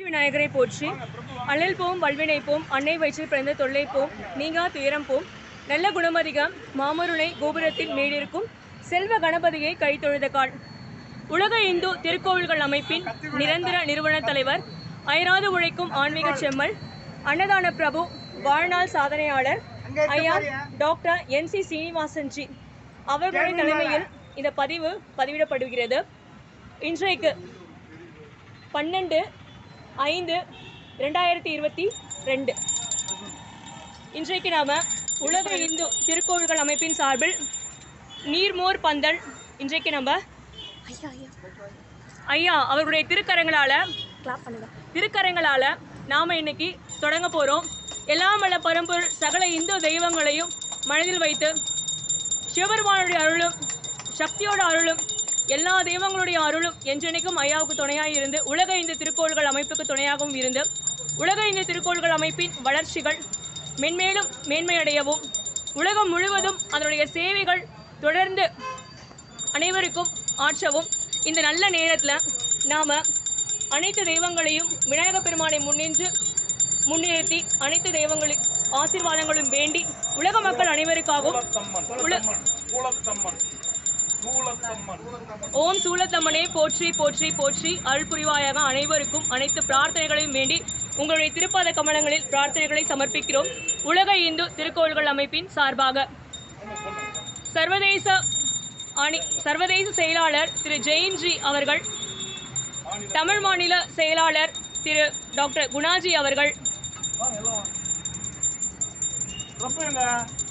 விநாயகரை போற்றி அழல் போம் வல்வினை போம் அன்னை வயிற்றில் பிறந்த தொல்லை போம் நீங்கா துயரம் போம் நல்ல குணமதிகம் மாமருளை கோபுரத்தில் மேலிருக்கும் செல்வ கணபதியை கைத்தொழுத கால் உலக இந்து திருக்கோவில்கள் அமைப்பின் நிரந்தர நிறுவன தலைவர் அயராது உழைக்கும் ஆன்மீக செம்மல் அன்னதான பிரபு வாழ்நாள் சாதனையாளர் ஐயா டாக்டர் என் சி சீனிவாசன்ஜி அவர்களின் தலைமையில் இந்த பதிவு பதிவிடப்படுகிறது இன்றைக்கு பன்னெண்டு ஐந்து ரெண்டாயிரத்தி இருபத்தி ரெண்டு இன்றைக்கு நாம் உலக இந்து திருக்கோவில்கள் அமைப்பின் சார்பில் நீர்மோர் பந்தல் இன்றைக்கு நம்ம ஐயா ஐயா ஐயா அவர்களுடைய திருக்கரங்களால் கிளாப் பண்ணுங்க திருக்கரங்களால் நாம் இன்னைக்கு தொடங்க போகிறோம் எல்லாம் வல்ல பரம்பொருள் சகல இந்து தெய்வங்களையும் மனதில் வைத்து சிவபெருமானுடைய அருளும் சக்தியோட அருளும் எல்லா தெய்வங்களுடைய அருளும் என்றென்னைக்கும் ஐயாவுக்கு துணையாக இருந்து உலக இந்து திருக்கோள்கள் அமைப்புக்கு துணையாகவும் இருந்து உலக இந்து திருக்கோள்கள் அமைப்பின் வளர்ச்சிகள் மென்மேலும் மேன்மையடையவும் உலகம் முழுவதும் அதனுடைய சேவைகள் தொடர்ந்து அனைவருக்கும் ஆற்றவும் இந்த நல்ல நேரத்தில் நாம் அனைத்து தெய்வங்களையும் விநாயகப் பெருமானை முன்னின்று முன்னிறுத்தி அனைத்து தெய்வங்களின் ஆசீர்வாதங்களும் வேண்டி உலக மக்கள் அனைவருக்காகவும் உல கூலத்தம்மன் கூலத்தம்மன் ஓம் சூலத்தம்மனே போற்றி போற்றி போற்றி அருள் புரிவாயாக அனைவருக்கும் அனைத்து பிரார்த்தனைகளையும் வேண்டி உங்களுடைய திருப்பாத கமலங்களில் பிரார்த்தனைகளை சமர்ப்பிக்கிறோம் உலக இந்து திருக்கோள்கள் அமைப்பின் சார்பாக சர்வதேச அணி சர்வதேச செயலாளர் திரு ஜெயின்ஜி அவர்கள் தமிழ் மாநில செயலாளர் திரு டாக்டர் குணாஜி அவர்கள் வாங்க எல்லாம் வாங்க ரொம்ப எங்க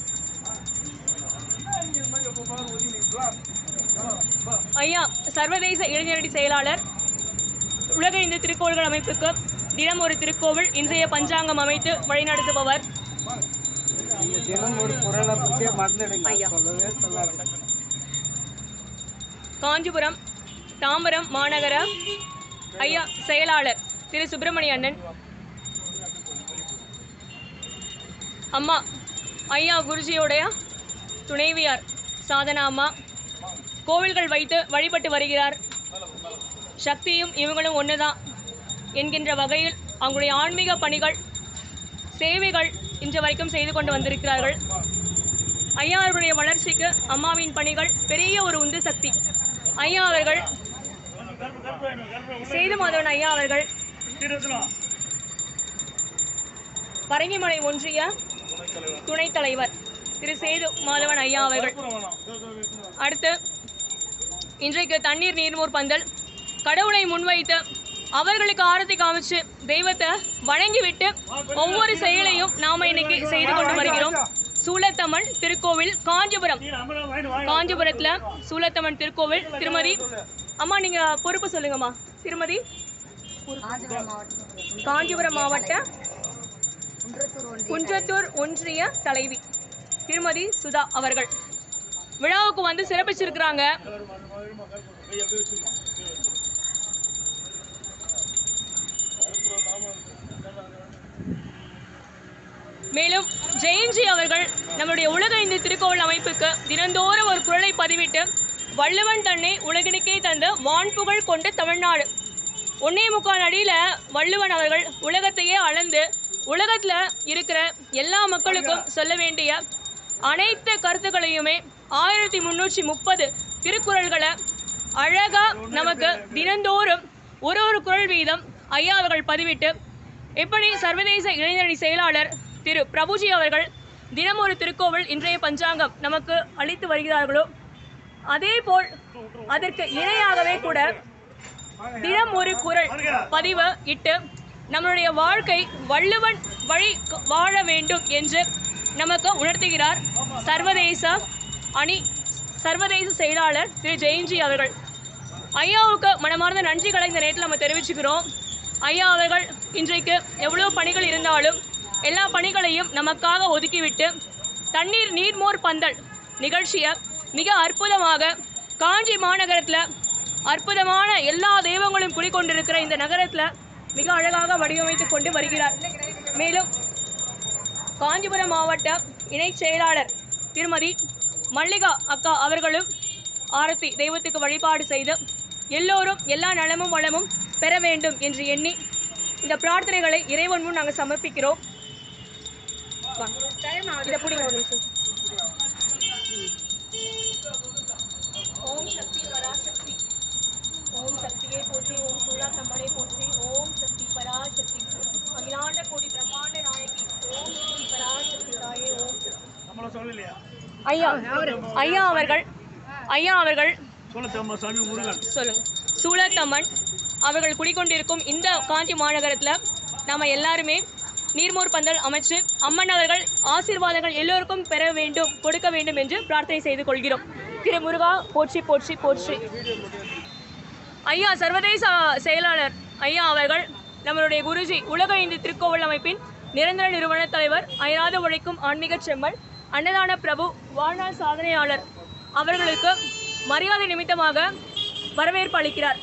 இந்த மாதிரி எப்போ பாரு ஒதுங்கிங்களா வா ஐயா சர்வதேச இளைஞரணி செயலாளர் உலக இந்து திருக்கோள்கள் அமைப்புக்கு தினம் ஒரு திருக்கோவில் இன்றைய பஞ்சாங்கம் அமைத்து வழிநடத்துபவர் நீங்க தினம் ஒரு குரலை பற்றியே மறந்துடுங்க சொல்லவே சொல்லாது காஞ்சிபுரம் தாம்பரம் மாநகர ஐயா செயலாளர் திரு சுப்பிரமணிய அண்ணன் அம்மா ஐயா குருஜியோடைய துணைவியார் சாதனா அம்மா கோவில்கள் வைத்து வழிபட்டு வருகிறார் சக்தியும் இவங்களும் ஒன்றுதான் என்கின்ற வகையில் அவங்களுடைய ஆன்மீக பணிகள் சேவைகள் இன்று வரைக்கும் செய்து கொண்டு வந்திருக்கிறார்கள் ஐயா அவர்களுடைய வளர்ச்சிக்கு அம்மாவின் பணிகள் பெரிய ஒரு உந்து சக்தி ஐயா அவர்கள் சேது மாதவன் ஐயா அவர்கள் பரங்கிமலை ஒன்றிய துணைத் தலைவர் திரு சேது மாதவன் ஐயா அவர்கள் அடுத்து இன்றைக்கு தண்ணீர் நீர்மூர் பந்தல் கடவுளை முன்வைத்து அவர்களுக்கு ஆரத்தி காமிச்சு தெய்வத்தை வணங்கிவிட்டு ஒவ்வொரு செயலையும் நாம இன்னைக்கு செய்து கொண்டு வருகிறோம் சூலத்தம்மன் திருக்கோவில் காஞ்சிபுரம் காஞ்சிபுரத்துல சூலத்தம்மன் திருக்கோவில் திருமதி அம்மா நீங்க பொறுப்பு சொல்லுங்கம்மா திருமதி காஞ்சிபுரம் மாவட்ட குன்றத்தூர் ஒன்றிய தலைவி திருமதி சுதா அவர்கள் விழாவுக்கு வந்து சிறப்பிச்சிருக்கிறாங்க மேலும் ஜெயன்ஜி அவர்கள் நம்முடைய உலக இந்து திருக்கோவில் அமைப்புக்கு தினந்தோறும் ஒரு குரலை பதிவிட்டு வள்ளுவன் தன்னை உலகினுக்கே தந்த வான்புகழ் கொண்ட தமிழ்நாடு ஒன்னே முக்கால் அடியில் வள்ளுவன் அவர்கள் உலகத்தையே அளந்து உலகத்தில் இருக்கிற எல்லா மக்களுக்கும் சொல்ல வேண்டிய அனைத்து கருத்துக்களையுமே ஆயிரத்தி முந்நூற்றி முப்பது திருக்குறள்களை அழகா நமக்கு தினந்தோறும் ஒரு ஒரு குரல் வீதம் ஐயா அவர்கள் பதிவிட்டு எப்படி சர்வதேச இளைஞரணி செயலாளர் திரு பிரபுஜி அவர்கள் தினம் ஒரு திருக்கோவில் இன்றைய பஞ்சாங்கம் நமக்கு அளித்து வருகிறார்களோ அதே போல் அதற்கு இணையாகவே கூட தினம் ஒரு குரல் பதிவு இட்டு நம்மளுடைய வாழ்க்கை வள்ளுவன் வழி க- வாழ வேண்டும் என்று நமக்கு உணர்த்துகிறார் சர்வதேச அணி சர்வதேச செயலாளர் திரு ஜெயன்ஜி அவர்கள் ஐயாவுக்கு மனமார்ந்த நன்றிகளை இந்த நேரத்தில் நம்ம தெரிவிச்சுக்கிறோம் ஐயா அவர்கள் இன்றைக்கு எவ்வளோ பணிகள் இருந்தாலும் எல்லா பணிகளையும் நமக்காக ஒதுக்கிவிட்டு தண்ணீர் நீர்மோர் பந்தல் நிகழ்ச்சியை மிக அற்புதமாக காஞ்சி மாநகரத்தில் அற்புதமான எல்லா தெய்வங்களும் குடிக்கொண்டிருக்கிற இந்த நகரத்தில் மிக அழகாக வடிவமைத்து கொண்டு வருகிறார் மேலும் காஞ்சிபுரம் மாவட்ட இணைச் செயலாளர் திருமதி மல்லிகா அக்கா அவர்களும் ஆரத்தி தெய்வத்துக்கு வழிபாடு செய்து எல்லோரும் எல்லா நலமும் வளமும் பெற வேண்டும் என்று எண்ணி இந்த பிரார்த்தனைகளை இறைவன் முன் நாங்கள் சமர்ப்பிக்கிறோம் வாங்க. இதை பிடிங்க ஒரு நிமிஷம் ஓம் சக்தி பராசக்தி ஓம் சக்தியை போற்றி ஓம் சூலாத்தம்மனை போற்றி ஓம் சக்தி பராசக்தி அகிலாண்ட கோடி பிரம்மாண்ட நாயகி ஓம் சக்தி பராசக்தி தாயே ஓம் சக்தி நம்மள சொல்லலையா ஐயா ஐயா அவர்கள் ஐயா அவர்கள் சொல்லத்தம்மா சாமி முருகன் சொல்லுங்க சூழத்தம்மன் அவர்கள் குடிக்கொண்டிருக்கும் இந்த காஞ்சி மாநகரத்தில் நாம எல்லாருமே நீர்மோர் பந்தல் அமைச்சு அம்மன் அவர்கள் ஆசீர்வாதங்கள் எல்லோருக்கும் பெற வேண்டும் கொடுக்க வேண்டும் என்று பிரார்த்தனை செய்து கொள்கிறோம் திரு முருகா போற்றி போற்றி போற்றி ஐயா சர்வதேச செயலாளர் ஐயா அவர்கள் நம்மளுடைய குருஜி உலக இந்து திருக்கோவில் அமைப்பின் நிரந்தர நிறுவன தலைவர் அயராத உழைக்கும் ஆன்மீக செம்மல் அன்னதான பிரபு வாழ்நாள் சாதனையாளர் அவர்களுக்கு மரியாதை நிமித்தமாக வரவேற்பு அளிக்கிறார்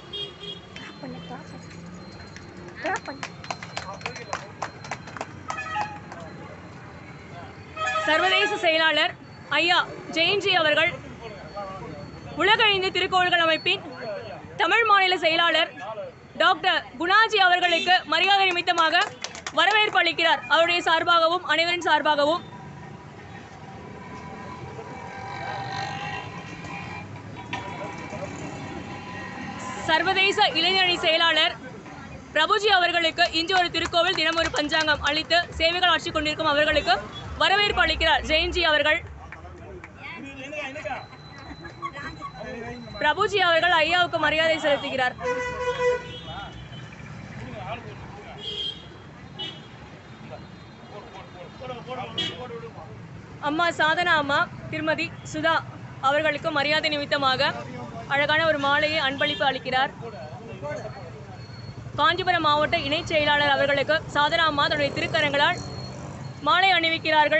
சர்வதேச செயலாளர் ஐயா ஜெயன்ஜி அவர்கள் உலக இந்து திருக்கோவில்கள் அமைப்பின் தமிழ் மாநில செயலாளர் டாக்டர் குணாஜி அவர்களுக்கு மரியாதை நிமித்தமாக வரவேற்பு அளிக்கிறார் அவருடைய சார்பாகவும் அனைவரின் சார்பாகவும் சர்வதேச இளைஞரணி செயலாளர் பிரபுஜி அவர்களுக்கு இன்று ஒரு திருக்கோவில் தினம் ஒரு பஞ்சாங்கம் அளித்து சேவைகள் ஆட்சி கொண்டிருக்கும் அவர்களுக்கு வரவேற்பு அளிக்கிறார் ஜெயன்ஜி அவர்கள் பிரபுஜி அவர்கள் ஐயாவுக்கு மரியாதை செலுத்துகிறார் அம்மா சாதனா அம்மா திருமதி சுதா அவர்களுக்கு மரியாதை நிமித்தமாக அழகான ஒரு மாலையை அன்பளிப்பு அளிக்கிறார் காஞ்சிபுரம் மாவட்ட இணைச் செயலாளர் அவர்களுக்கு சாதனா அம்மா தன்னுடைய திருக்கரங்களால் மாலை அணிவிக்கிறார்கள்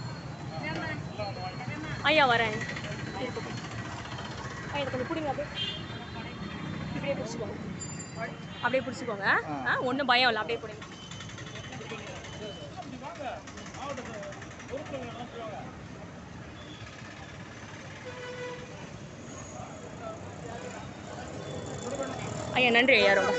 ஐயா வரேன் இருக்கட்டும். ஐயா இதை கொஞ்சம் பிடிங்க அப்படியே இப்படியே பிடிச்சிக்கோங்க அப்படியே பிடிச்சிக்கோங்க ஆ ஒன்றும் பயம் இல்லை அப்படியே பிடிங்க ஐயா நன்றி ஐயா ரொம்ப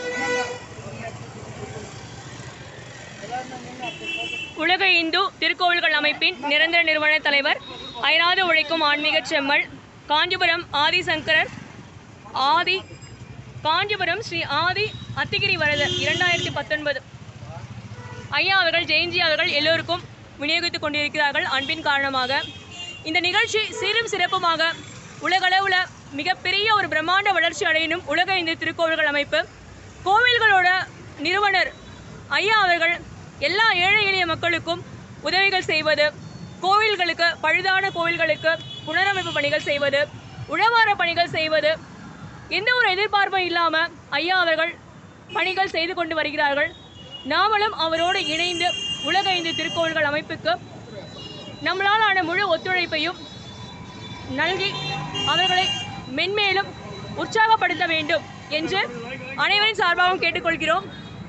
உலக இந்து திருக்கோவில்கள் அமைப்பின் நிரந்தர நிறுவன தலைவர் அயராது உழைக்கும் ஆன்மீக செம்மல் காஞ்சிபுரம் ஆதிசங்கரர் ஆதி காஞ்சிபுரம் ஸ்ரீ ஆதி அத்திகிரி வரதர் இரண்டாயிரத்தி பத்தொன்பது ஐயா அவர்கள் ஜெயந்தி அவர்கள் எல்லோருக்கும் விநியோகித்துக் கொண்டிருக்கிறார்கள் அன்பின் காரணமாக இந்த நிகழ்ச்சி சீரும் சிறப்புமாக உலகளவில் மிகப்பெரிய ஒரு பிரம்மாண்ட வளர்ச்சி அடையணும் உலக இந்து திருக்கோவில்கள் அமைப்பு கோவில்களோட நிறுவனர் ஐயா அவர்கள் எல்லா ஏழை எளிய மக்களுக்கும் உதவிகள் செய்வது கோவில்களுக்கு பழுதான கோவில்களுக்கு புனரமைப்பு பணிகள் செய்வது உழவார பணிகள் செய்வது எந்த ஒரு எதிர்பார்ப்பும் இல்லாமல் ஐயா அவர்கள் பணிகள் செய்து கொண்டு வருகிறார்கள் நாமளும் அவரோடு இணைந்து உலக இந்து திருக்கோவில்கள் அமைப்புக்கு நம்மளால் ஆன முழு ஒத்துழைப்பையும் நல்கி அவர்களை மென்மேலும் உற்சாகப்படுத்த வேண்டும் என்று அனைவரின் சார்பாகவும் கேட்டுக்கொள்கிறோம்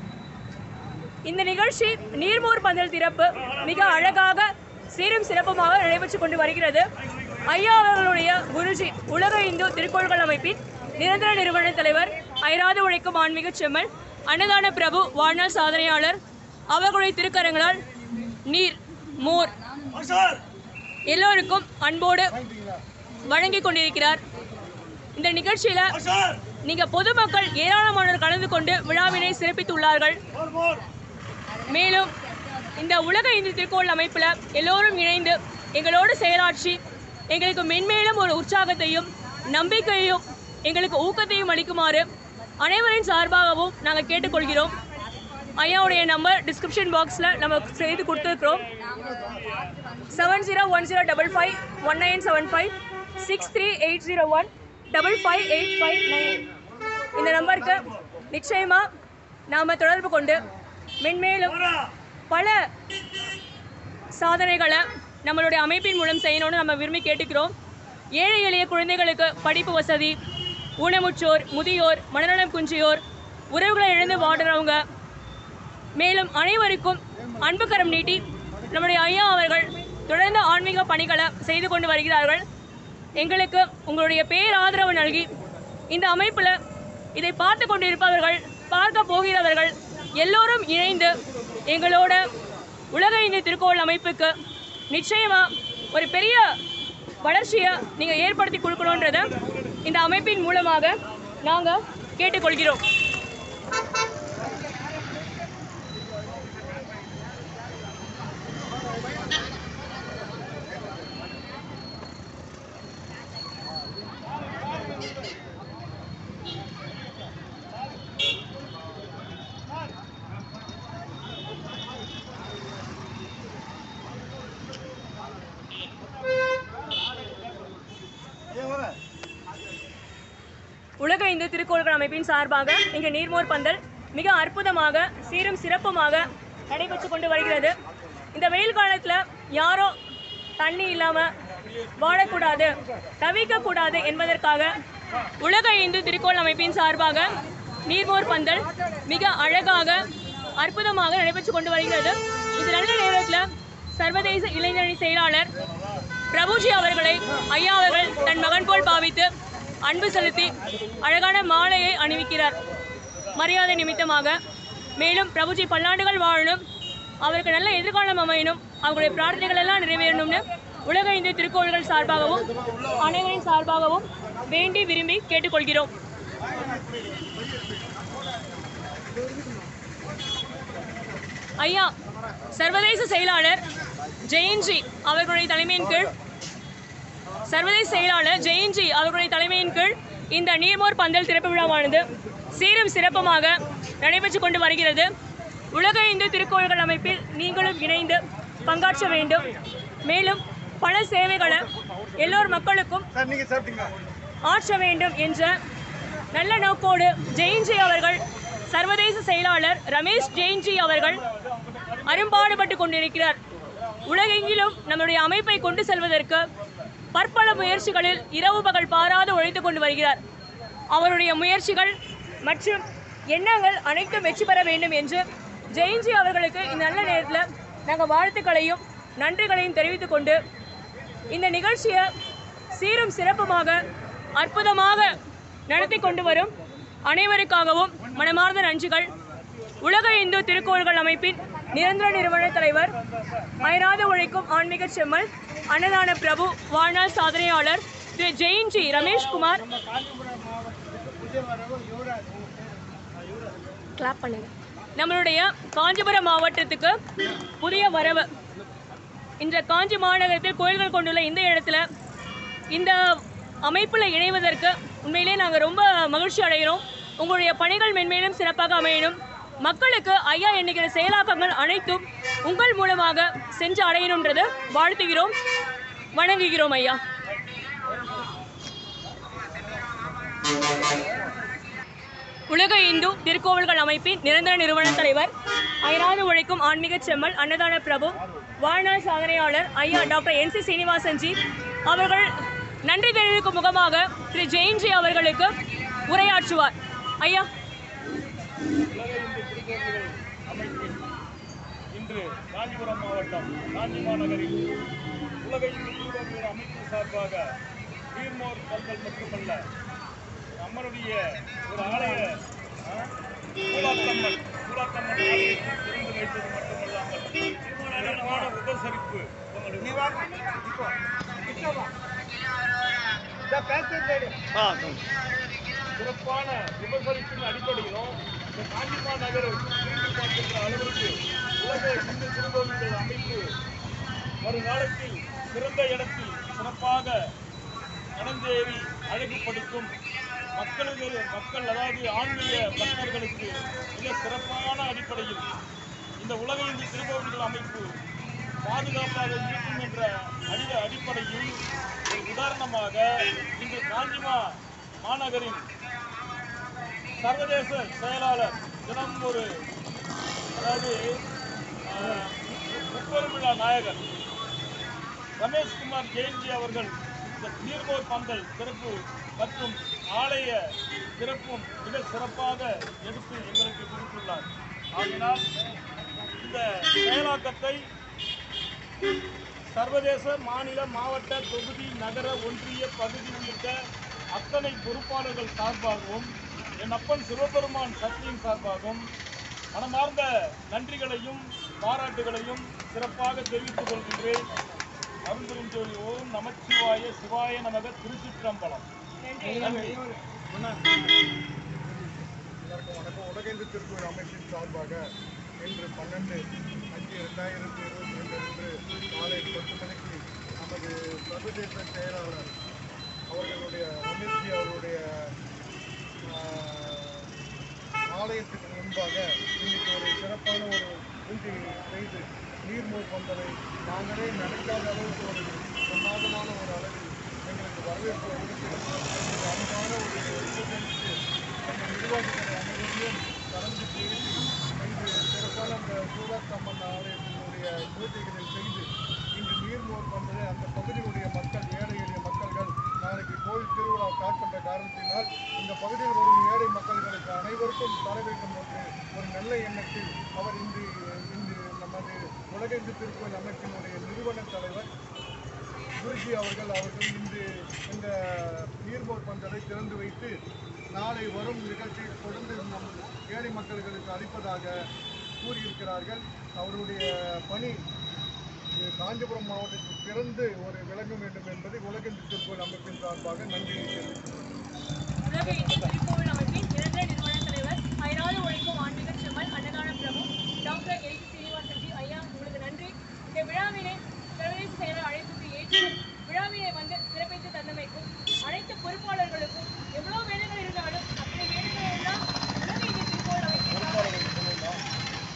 இந்த நிகழ்ச்சி நீர்மோர் பந்தல் திறப்பு மிக அழகாக சீரும் சிறப்புமாக நடைபெற்றுக் கொண்டு வருகிறது ஐயா அவர்களுடைய குருஜி உலக இந்து திருக்கோள்கள் அமைப்பின் நிரந்தர நிறுவன தலைவர் ஐராது உழைக்கும் ஆன்மீக செம்மல் அன்னதான பிரபு வாழ்நாள் சாதனையாளர் அவர்களுடைய திருக்கரங்களால் நீர் மோர் சார் எல்லோருக்கும் அன்போடு வழங்கி கொண்டிருக்கிறார் இந்த நிகழ்ச்சியில சார் நீங்க பொதுமக்கள் ஏராளமானோர் கலந்து கொண்டு விழாவினை சிறப்பித்துள்ளார்கள் மோர் மோர் மேலும் இந்த உலக இந்து திருக்கோள் அமைப்பில் எல்லோரும் இணைந்து எங்களோடு செயலாற்றி எங்களுக்கு மென்மேலும் ஒரு உற்சாகத்தையும் நம்பிக்கையும் எங்களுக்கு ஊக்கத்தையும் அளிக்குமாறு அனைவரின் சார்பாகவும் நாங்கள் கேட்டுக்கொள்கிறோம் ஐயாவுடைய நம்பர் டிஸ்கிரிப்ஷன் பாக்ஸில் நம்ம செய்து கொடுத்துருக்குறோம் seven zero one zero double five one nine seven five six three eight zero one double five eight five nine இந்த நம்பருக்கு நிச்சயமாக நாம் தொடர்பு கொண்டு மென்மேலும் பல சாதனைகளை நம்மளுடைய அமைப்பின் மூலம் செய்யணும்னு நம்ம விரும்பி கேட்டுக்கிறோம் ஏழை எளிய குழந்தைகளுக்கு படிப்பு வசதி ஊனமுற்றோர் முதியோர் மனநலம் குன்றியோர் உறவுகளை இழந்து வாடுறவங்க மேலும் அனைவருக்கும் அன்பு கரம் நீட்டி நம்முடைய ஐயா அவர்கள் தொடர்ந்து ஆன்மீக பணிகளை செய்து கொண்டு வருகிறார்கள் எங்களுக்கு உங்களுடைய பேராதரவு நல்கி இந்த அமைப்பில் இதை பார்த்து கொண்டிருப்பவர்கள் பார்க்க போகிறவர்கள் எல்லோரும் இணைந்து எங்களோட உலக இந்து திருக்கோவில் அமைப்புக்கு நிச்சயமா ஒரு பெரிய வளர்ச்சியை நீங்கள் ஏற்படுத்தி கொடுக்கணுன்றத இந்த அமைப்பின் மூலமாக நாங்கள் கேட்டுக்கொள்கிறோம் உலக இந்து திருக்கோள்கள் அமைப்பின் சார்பாக இங்கு நீர்மோர் பந்தல் மிக அற்புதமாக சீரும் சிறப்புமாக நடைபெற்று கொண்டு வருகிறது இந்த வெயில் காலத்தில் யாரோ தண்ணி இல்லாமல் வாழக்கூடாது தவிக்கக்கூடாது என்பதற்காக உலக இந்து திருக்கோள் அமைப்பின் சார்பாக நீர்மோர் பந்தல் மிக அழகாக அற்புதமாக நடைபெற்று கொண்டு வருகிறது இந்த நல்ல நேரத்தில் சர்வதேச இளைஞரணி செயலாளர் பிரபுஜி அவர்களை ஐயா அவர்கள் தன் மகன் போல் பாவித்து அன்பு செலுத்தி அழகான மாலையை அணிவிக்கிறார் மரியாதை நிமித்தமாக மேலும் பிரபுஜி பல்லாண்டுகள் வாழணும் அவருக்கு நல்ல எதிர்காலம் அமையணும் அவங்களுடைய பிரார்த்தனைகள் எல்லாம் நிறைவேறணும்னு உலக இந்து திருக்கோவில்கள் சார்பாகவும் அனைவரின் சார்பாகவும் வேண்டி விரும்பி கேட்டுக்கொள்கிறோம் ஐயா சர்வதேச செயலாளர் ஜெயன்ஜி அவர்களுடைய தலைமையின் கீழ் சர்வதேச செயலாளர் ஜெயன்ஜி அவர்களுடைய தலைமையின் கீழ் இந்த நீர்மோர் பந்தல் திறப்பு விழாவானது சீரும் சிறப்புமாக நடைபெற்று கொண்டு வருகிறது உலக இந்து திருக்கோள்கள் அமைப்பில் நீங்களும் இணைந்து பங்காற்ற வேண்டும் மேலும் பல சேவைகளை எல்லோர் மக்களுக்கும் சார் நீங்க சாப்பிட்டீங்க ஆற்ற வேண்டும் என்ற நல்ல நோக்கோடு ஜெயின்ஜி அவர்கள் சர்வதேச செயலாளர் ரமேஷ் ஜெயின்ஜி அவர்கள் அரும்பாடுபட்டு கொண்டிருக்கிறார் உலகெங்கிலும் நம்முடைய அமைப்பை கொண்டு செல்வதற்கு பற்பல முயற்சிகளில் இரவு பகல் பாராது உழைத்து கொண்டு வருகிறார் அவருடைய முயற்சிகள் மற்றும் எண்ணங்கள் அனைத்தும் வெற்றி பெற வேண்டும் என்று ஜெயின்ஜி அவர்களுக்கு இந்த நல்ல நேரத்தில் நாங்கள் வாழ்த்துக்களையும் நன்றிகளையும் தெரிவித்துக் கொண்டு இந்த நிகழ்ச்சியை சீரும் சிறப்புமாக அற்புதமாக நடத்தி கொண்டு வரும் அனைவருக்காகவும் மனமார்ந்த நன்றிகள் உலக இந்து திருக்கோள்கள் அமைப்பின் நிரந்தர நிறுவன தலைவர் அயராது உழைக்கும் ஆன்மீக செம்மல் அன்னதான பிரபு வாழ்நாள் சாதனையாளர் திரு ஜெயின்ஜி ரமேஷ்குமார் கிளாப் பண்ணுங்க நம்மளுடைய காஞ்சிபுரம் மாவட்டத்துக்கு புதிய வரவு இந்த காஞ்சி மாநகரத்தில் கோயில்கள் கொண்டுள்ள இந்த இடத்துல இந்த அமைப்பில் இணைவதற்கு உண்மையிலே நாங்கள் ரொம்ப மகிழ்ச்சி அடைகிறோம் உங்களுடைய பணிகள் மென்மேலும் சிறப்பாக அமையணும் மக்களுக்கு ஐயா எண்ணுகிற செயலாக்கங்கள் அனைத்தும் உங்கள் மூலமாக சென்று அடையணுன்றது வாழ்த்துகிறோம் வணங்குகிறோம் ஐயா உலக இந்து திருக்கோவில்கள் அமைப்பின் நிரந்தர நிறுவன தலைவர் அயராது உழைக்கும் ஆன்மீக செம்மல் அன்னதான பிரபு வாழ்நாள் சாதனையாளர் ஐயா டாக்டர் என் சி சீனிவாசன்ஜி அவர்கள் நன்றி தெரிவிக்கும் முகமாக திரு ஜெயின்ஜி அவர்களுக்கு உரையாற்றுவார் ஐயா இன்று காஞ்சிபுரம் மாவட்டம் காஞ்சி மாநகரில் உலக இந்து திருவள்ளுவர் அமைப்பு சார்பாக நீர்மோர் கல்கள் மட்டுமல்ல நம்மளுடைய ஒரு ஆலய ஆ, சூலாத்தம்மன் சூலாத்தம்மன் ஆலயத்தை திறந்து வைத்தது மட்டுமல்லாமல் சிறப்பான உபசரிப்பு சிறப்பான விமர்சனத்தின் அடிப்படையிலும் இந்த காஞ்சிமா நகர் திரும்பி பார்க்கின்ற அளவிற்கு உலக இந்து திருக்கோவில்கள் அமைப்பு வருங்காலத்தில் சிறந்த இடத்தில் சிறப்பாக நடந்தேறி அழகுபடுத்தும் மக்களுக்கு மக்கள் அதாவது ஆன்மீக பக்தர்களுக்கு மிக சிறப்பான அடிப்படையில் இந்த உலக இந்து திருக்கோவில்கள் அமைப்பு பாதுகாப்பாக இருக்கும் என்ற அடி அடிப்படையில் ஒரு உதாரணமாக இன்று காஞ்சிமா மாநகரின் சர்வதேச செயலாளர் தினம் ஒரு அதாவது ஆஹ், முப்பெரும் விழா நாயகர் ரமேஷ்குமார் ஜெயந்தி அவர்கள் இந்த நீர்கோர் பந்தல் சிறப்பு மற்றும் ஆலய சிறப்பும் மிக சிறப்பாக எடுத்து எங்களுக்கு கொடுத்துள்ளார் ஆகினால் இந்த செயலாக்கத்தை சர்வதேச மாநில மாவட்ட தொகுதி நகர ஒன்றிய பகுதி உள்ளிட்ட அத்தனை பொறுப்பாளர்கள் சார்பாகவும் என் அப்பன் சிவபெருமான் சக்தியின் சார்பாகவும் மனமார்ந்த நன்றிகளையும் பாராட்டுகளையும் சிறப்பாக தெரிவித்துக் கொள்கின்றேன் அருள்பெருஞ்சோதி ஓம் நமச்சிவாய சிவாய நமக திருச்சிற்றம்பலம் நன்றி எல்லாருக்கும் வணக்கம் உலகெங்கு திருக்குறள் அமைப்பின் சார்பாக இன்று பன்னெண்டு அஞ்சு ரெண்டாயிரத்தி இருபத்தி ரெண்டு அன்று காலை பத்து மணிக்கு நமது சர்வதேச செயலாளர் அவர்களுடைய ரமேஷ்ஜி அவருடைய ஆஹ், ஆலயத்துக்கு முன்பாக இன்னைக்கு ஒரு சிறப்பான ஒரு பூஜை செய்து நீர்மூர் பந்தலை நாங்களே நினைக்காத அளவுக்கு ஒரு பிரமாதமான ஒரு அளவில் எங்களுக்கு வரவேற்பு அளித்து எங்களுக்கு அன்பான ஒரு பூஜைக்கு எங்கள் நிர்வாகிகள் அனைவரையும் கலந்து பேசி இன்று சிறப்பான அந்த சூழத்தம்மன் ஆலயத்தினுடைய பூஜைகளை செய்து இன்று நீர்மோர் பந்தலை அந்த பகுதியினுடைய மக்கள் ஏழை எளிய மக்கள்கள் நாளைக்கு கோயில் திருவிழா காக்கின்ற காரணத்தினால் இந்த பகுதியில் வரும் ஏழை மக்கள்களுக்கு அனைவருக்கும் தர வேண்டும் என்று ஒரு நல்ல எண்ணத்தில் அவர் இன்று இன்று நமது உலகெங்கு திருக்கோயில் அமைப்பினுடைய நிறுவன தலைவர் குருஜி அவர்கள் அவர்கள் இன்று இந்த நீர்மோர் பந்தலை திறந்து வைத்து நாளை வரும் நிகழ்ச்சியை தொடர்ந்து நம் ஏழை மக்களுக்கு அளிப்பதாக கூறியிருக்கிறார்கள் அவருடைய பணி இது காஞ்சிபுரம் மாவட்டத்தில் பிறந்து ஒரு விளங்க வேண்டும் என்பதை உலகெங்கு திருக்கோயில் அமைப்பின் சார்பாக நன்றியை தெரிவித்துள்ளேன் உலக இந்து திருக்கோவில் அமைப்பின் நிரந்தர நிறுவன தலைவர் அயராது உழைக்கும் ஆன்மீக செம்மல் அன்னதான பிரபு டாக்டர் எல் சீனிவாசன்ஜி ஐயா உங்களுக்கு நன்றி இந்த விழாவினை சர்வதேச செயலர் அழைப்புக்கு ஏற்று விழாவினை வந்து சிறப்பித்து தந்தமைக்கும் அனைத்து பொறுப்பாளர்களுக்கும் எவ்வளவு வேலைகள் இருந்தாலும் அத்தனை வேலைகள் எல்லாம் உலக இந்து திருக்கோவில் அமைப்பின்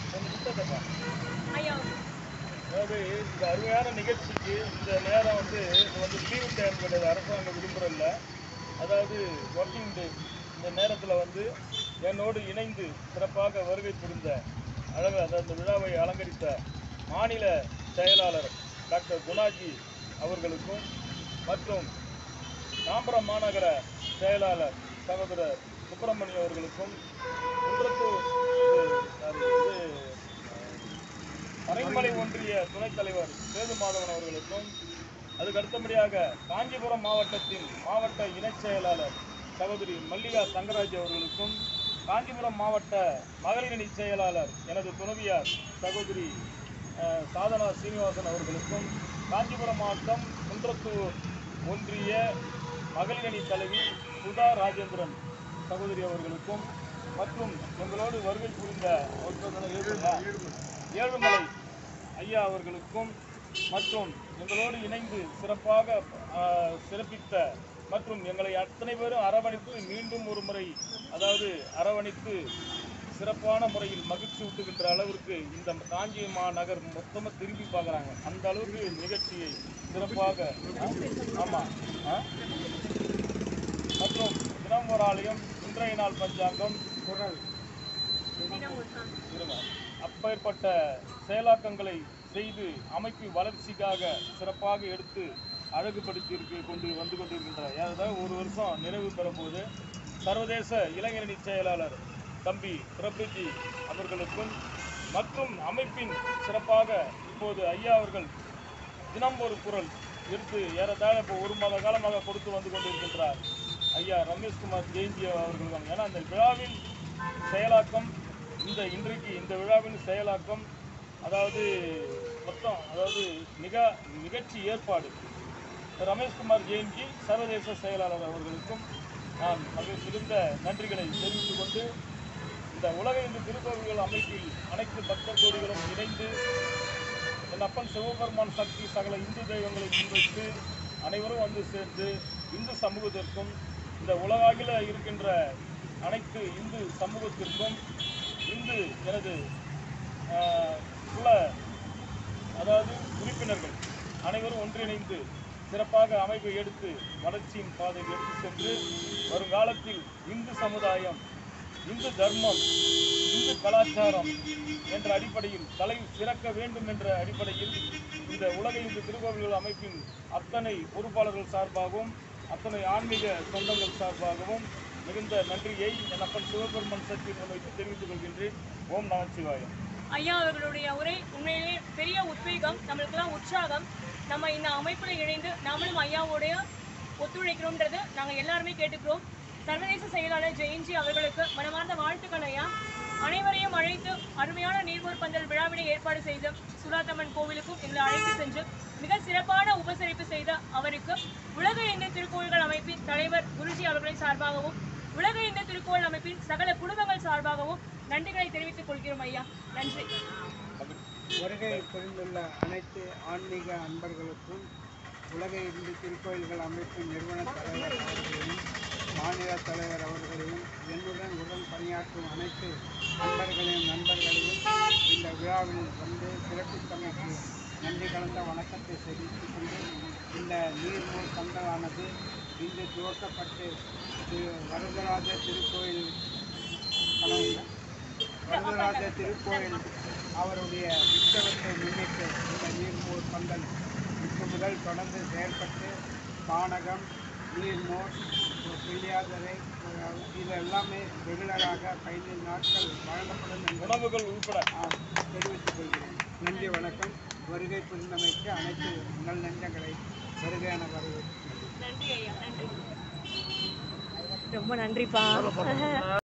ஐயா அதாவது இந்த அருமையான நிகழ்ச்சிக்கு இந்த நேரம் வந்து இது வந்து லீவு டைம் கிடையாது அரசாங்க விடுமுறை இல்லை அதாவது ஒர்க்கிங் டே இந்த நேரத்தில் வந்து என்னோடு இணைந்து சிறப்பாக வருகை புரிந்த அழகு அதாவது அந்த விழாவை அலங்கரித்த மாநில செயலாளர் டாக்டர் குணாஜி அவர்களுக்கும் மற்றும் தாம்பரம் மாநகர செயலாளர் சகோதரர் சுப்பிரமணியம் அவர்களுக்கும் குன்றத்தூர் இது, அது இது மறைமலை ஒன்றிய துணைத் தலைவர் சேது மாதவன் அவர்களுக்கும் அதுக்கு அடுத்தபடியாக காஞ்சிபுரம் மாவட்டத்தின் மாவட்ட இணைச் செயலாளர் சகோதரி மல்லிகா தங்கராஜ் அவர்களுக்கும் காஞ்சிபுரம் மாவட்ட மகளிர் அணி செயலாளர் எனது துணைவியார் சகோதரி அஹ், சாதனா சீனிவாசன் அவர்களுக்கும் காஞ்சிபுரம் மாவட்டம் குன்றத்தூர் ஒன்றிய மகளிர் அணி தலைவி சுதா ராஜேந்திரன் சகோதரி அவர்களுக்கும் மற்றும் எங்களோடு வருகை புரிந்த ஏழுமலை ஐயா அவர்களுக்கும் மற்றும் எங்களோடு இணைந்து சிறப்பாக ஆஹ், சிறப்பித்த மற்றும் எங்களை அத்தனை பேரும் அரவணைத்து மீண்டும் ஒரு முறை அதாவது அரவணைத்து சிறப்பான முறையில் மகிழ்ச்சி ஊட்டுகின்ற அளவிற்கு இந்த காஞ்சி மாநகர் மொத்தமாக திரும்பி பார்க்குறாங்க அந்த அளவுக்கு நிகழ்ச்சியை சிறப்பாக ஆமாம் மற்றும் தினம் ஒரு ஆலயம் இன்றைய நாள் பஞ்சாங்கம் குரல் இருங்க. அப்பேற்பட்ட செயலாக்கங்களை செய்து அமைப்பு வளர்ச்சிக்காக சிறப்பாக எடுத்து அழகுபடுத்தி இருக்கு கொண்டு வந்து கொண்டிருக்கின்ற அதாவது ஒரு வருஷம் நிறைவு பெறும்போது சர்வதேச இளைஞரணி செயலாளர் தம்பி பிரபுஜி அவர்களுக்கும் மற்றும் அமைப்பின் சிறப்பாக இப்போது ஐயா அவர்கள் தினம் ஒரு குரல் எடுத்து ஏறத்தாழ இப்போ ஒரு மாத காலமாக கொடுத்து வந்து கொண்டிருக்கின்றார் ஐயா ரமேஷ்குமார் ஜெயந்தி அவர்கள் தான் ஏன்னா அந்த விழாவின் செயலாக்கம் இந்த இன்றைக்கு இந்த விழாவின் செயலாக்கம் அதாவது மொத்தம் அதாவது மிக நிகழ்ச்சி ஏற்பாடு ரமேஷ்குமார் ஜெயந்தி சர்வதேச செயலாளர் அவர்களுக்கும் நான் மிக மிகுந்த நன்றிகளை தெரிவித்துக் கொண்டு இந்த உலக இந்து திருக்கோவில்கள் அமைப்பில் அனைத்து பக்தர் கோடிகளும் இணைந்து என் அப்பன் சிவபெருமான் சக்தி சகல இந்து தெய்வங்களை முன்வைத்து அனைவரும் வந்து சேர்ந்து இந்து சமூகத்திற்கும் இந்த உலகாகில இருக்கின்ற அனைத்து இந்து சமூகத்திற்கும் இந்து எனது ஆஹ், குல அதாவது உறுப்பினர்கள் அனைவரும் ஒன்றிணைந்து சிறப்பாக அமைப்பை எடுத்து வளர்ச்சியின் பாதையில் எடுத்து சென்று வருங்காலத்தில் இந்து சமுதாயம் இந்து தர்மம் இந்து கலாச்சாரம் என்ற அடிப்படையில் தலை சிறக்க வேண்டும் என்ற அடிப்படையில் இந்த உலக இந்து திருக்கோவில்கள் அமைப்பின் அத்தனை பொறுப்பாளர்கள் சார்பாகவும் அத்தனை ஆன்மீக சொந்தங்கள் சார்பாகவும் மிகுந்த நன்றியை என் அப்பன் சிவபெருமன் சக்தி முன்வைத்து தெரிவித்துக் கொள்கின்றேன் ஓம் நமச்சிவாயம் ஐயா அவர்களுடைய உரை உண்மையிலே பெரிய உத்வேகம் நம்மளுக்கு தான் உற்சாகம் நம்ம இந்த அமைப்பில் இணைந்து நாமளும் ஐயாவோடைய ஒத்துழைக்கிறோம்ன்றது நாங்கள் எல்லாருமே கேட்டுக்கிறோம் சர்வதேச செயலாளர் ஜெயந்தி அவர்களுக்கு மனமார்ந்த வாழ்த்துக்கள் ஐயா அனைவரையும் அழைத்து அருமையான நீர்மோர் பந்தல் விழாவினை ஏற்பாடு செய்த சுலாத்தம்மன் கோவிலுக்கும் எங்களை அழைத்து சென்று மிக சிறப்பான உபசரிப்பு செய்த அவருக்கு உலக இந்திய திருக்கோயில்கள் அமைப்பின் தலைவர் குருஜி அவர்களின் சார்பாகவும் உலக இந்திய திருக்கோயில் அமைப்பின் சகல குடும்பங்கள் சார்பாகவும் நன்றிகளை தெரிவித்துக் கொள்கிறோம் ஐயா நன்றி வருகை புரிந்துள்ள அனைத்து ஆன்மீக அன்பர்களுக்கும் உலக இந்து திருக்கோயில்கள் அமைப்பின் நிறுவன தலைவர் அவர்களையும் மாநில தலைவர் அவர்களையும் என்னுடன் உடன் பணியாற்றும் அனைத்து அன்பர்களையும் நண்பர்களையும் இந்த விழாவில் வந்து சிறப்பித்தமைக்கு நன்றி கலந்த வணக்கத்தை தெரிவித்துக் கொண்டு இந்த நீர்மூர் பந்தலானது இன்று துவக்கப்பட்டு திரு வரதராஜ திருக்கோயில் கனவுங்க வரதராஜ திருக்கோயில் அவருடைய உற்சவத்தை முன்னிட்டு இந்த நீர்மோர் பந்தல் இன்று முதல் தொடர்ந்து செயல்பட்டு பானகம் நீர்மோர் பிள்ளையாதரை இது எல்லாமே ரெகுலராக பதினைந்து நாட்கள் வழங்கப்படும் என்பதை உணவுகள் உள்பட நான் தெரிவித்துக் கொள்கிறேன் நன்றி வணக்கம் வருகை புரிந்தமைக்கு அனைத்து நல் நெஞ்சங்களை வருகை என வரவேற்கிறேன் நன்றி ஐயா நன்றி ரொம்ப நன்றிப்பா